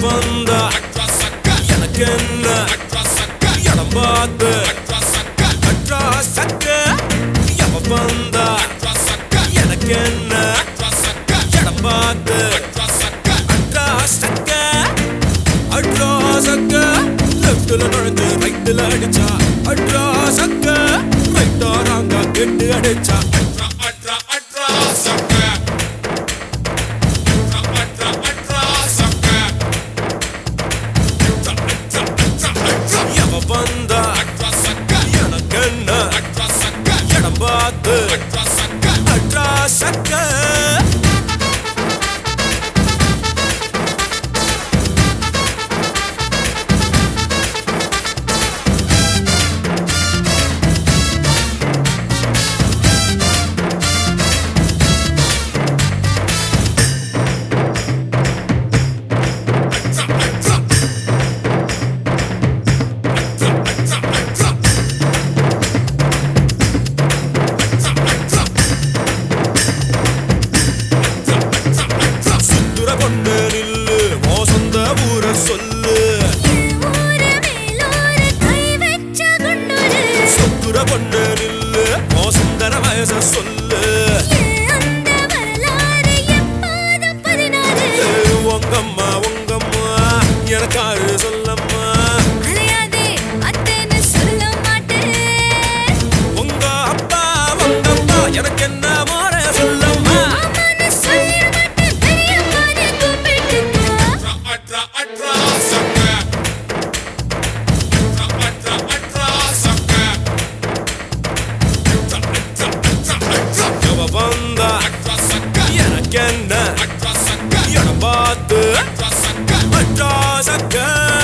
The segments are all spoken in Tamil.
வந்தா எனக்கு என்ன இடம் பார்த்து அட்ரா சக்க எவ வந்தா எனக்கு என்ன இடம் பார்த்து அட்ரா சக்க அட்ரா சக்க லெஃப்ட்ல நுழைஞ்சு ரைட்ல அடிச்சா அட்ரா சக்க ரைட்டா ராங்கா கெட்டு அடிச்சா அட்ரா அட்ரா அட்ரா சக்க அட்ரா அட்ரா சக்க எவ வந்தா எனக்கு என்ன இடம் பார்த்து அட்ரா சக்க சுத்துற பொண்ணு நில்லு ஓ சொந்த ஊர சொல்லு ஊரு மேலோரு கை வச்ச குண்டூரு சுத்துற பொண்ணு நில்லு ஓ சுந்தர வயச சொல்லு அந்த வரலாறு எப்போது பதினாறு ஏ, உங்கம்மா உங்கம்மா எனக்காரு சொல்லம்மா அலையாதே அத்தனை சொல்ல மாட்டேன் உங்க அப்பா உங்க அப்பா எனக்கு என்ன மோர சொல்லம்மா ஆமான்னு சொல்லிட மாட்டேன் பெரியம்மானே கூப்பிட்டுக்கோ அட்ரா அட்ரா சக்க அட்ரா அட்ரா சக்க எவ வந்தா எனக்கு என்ன இடம் பார்த்து அட்ரா சக்க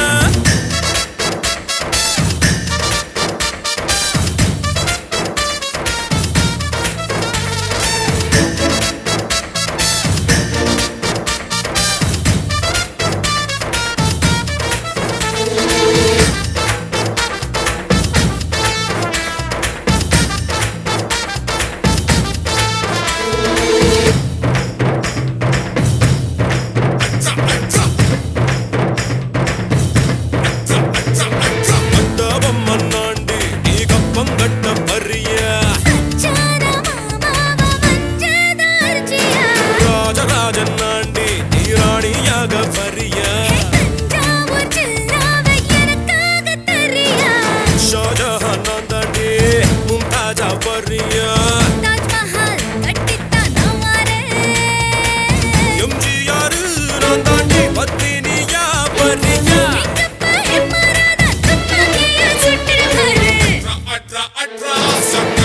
மண்டபம் மண்ணாண்டி நீ கப்பம் கட்ட பறிய அச்சார மாமாவ வஞ்சதார்ச்சியா ராஜராஜன் நாண்டி நீ ராணியாக பறிய தஞ்சாவூர் ஜில்லாவை எனக்காக தரியா ஷாஜஹான் நான் தாண்டி மும்தாஜா பறிய தாஜ்மஹால் கட்டித்தான் நான் வாரேன் எம்ஜிஆர் நான் தாண்டி பத்தினியா பறிய எங்கப்பா எம்மாராதா துப்பாக்கியா சுட்டுடுவாரு அட்ரா அட்ரா சக்க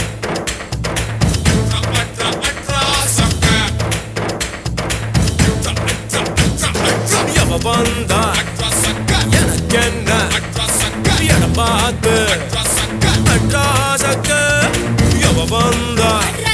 அட்ரா அட்ரா சக்க எவ வந்தா எனக்கு என்ன இடம் பார்த்து அட்ரா சக்க எவ வந்தா